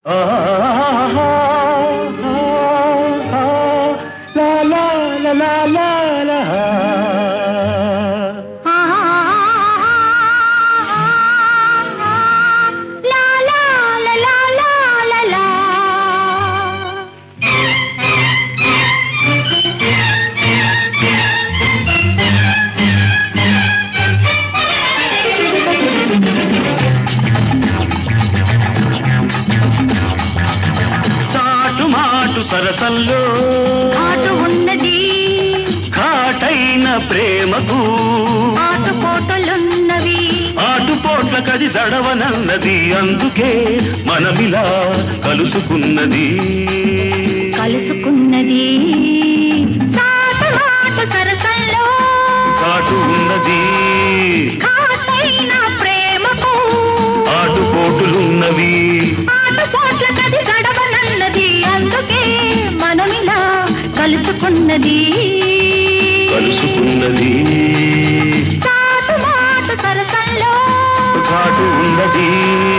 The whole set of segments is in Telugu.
లా లా లా లా లా లా. లా లా లా లా లా లా లా. చాటు మాటు సరసల్లో ఆటు ఉన్నది ఘాటైన ప్రేమకు ఆటు కోటలున్నవి ఆటుపోట్ల కది దడవనన్నది అందుకే మనమిలా కలుసుకున్నది కలుసుకున్నది చాటు మాటు సరసల్లో చాటు ఉన్నది ఘాటైన ప్రేమకు ఆటుపోటులున్నవి ఆటు కోట్ల కది గడవనన్నది అందుకే మనమిలా కలుసుకున్నది కలుసుకున్నది చాటు మాటు సరసల్లో ఘాటు ఉన్నది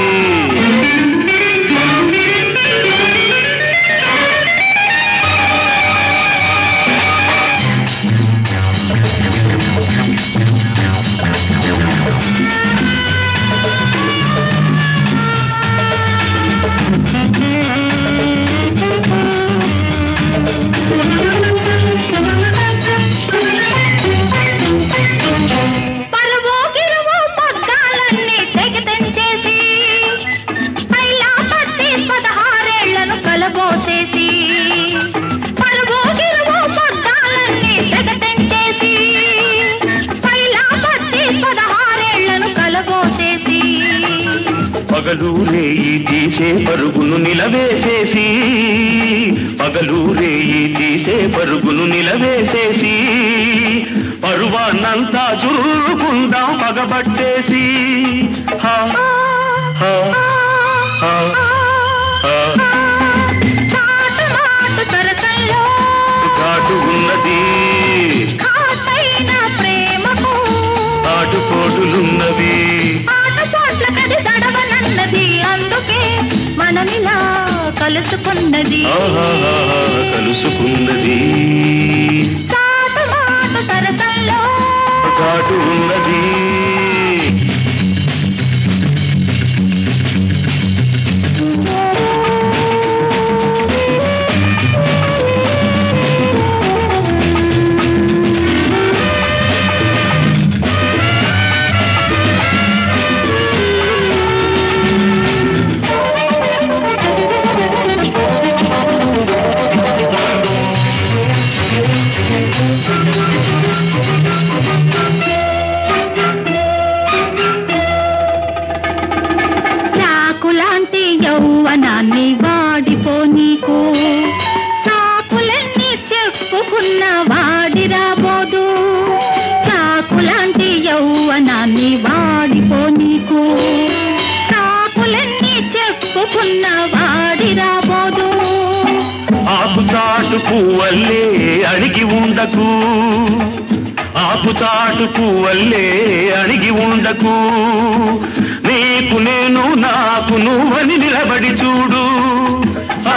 పరువు గిరువు పగ్గాలన్నీ తెగి తెంచేసి పైలా పట్టి పదహారేళ్లను కలబోసేసి పరువు గిరువు పగ్గాలన్నీ తెగ తెంచేసి పైలా పట్టి పదహారేళ్లను కలబోసేసి పగలు రేయి తీసే పరుగును నిలవేసేసి పగలు రేయి తీసే పరుగును నిలవేసేసి పరువాన్నంతా చురుకుందాం పగబట్టేసి హా, హా, హా, హా. చాటు మాటు సరసల్లో ఘాటు ఉన్నది ఘాటైన ప్రేమకు ఆటుపోటులున్నవి ఆటపోట్ల కది దడవనన్నది అందుకే మనమిలా కలుసుకున్నది ఆహాహా, కలుసుకున్నది చాటు మాటు సరసల్లో ఘాటు ఉన్నది చాకులాంటి యౌవనాన్ని వాడిపో నీకు చాకులన్నీ చెప్పుకున్న వాడి రాబోదు చాకులాంటి యౌవనాన్ని వాడిపో నీకు చాకులన్నీ చెప్పుకున్న వాడి రాబోదు ఆకు చాటు పువ్వల్లే అణిగి ఉండకు ఆకు చాటు పువ్వల్లే అణిగి ఉండకు నీకు నేను నాకు నువ్వని నిలబడి చూడు ఆ,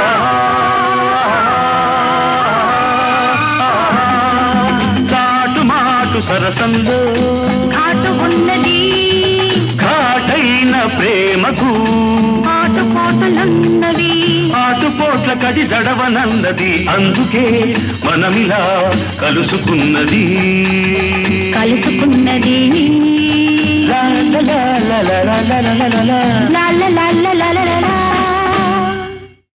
చాటు మాటు సరసంలో ఘాటు ఉన్నది ఘాటైన ప్రేమకు ఆటుపోటులున్నవి ఆటుపోట్ల కది జడవనన్నది అందుకే మనమిలా కలుసుకున్నది కలుసుకున్నది లా లా లా లా లా లా లా లా లా లా. లా లా లా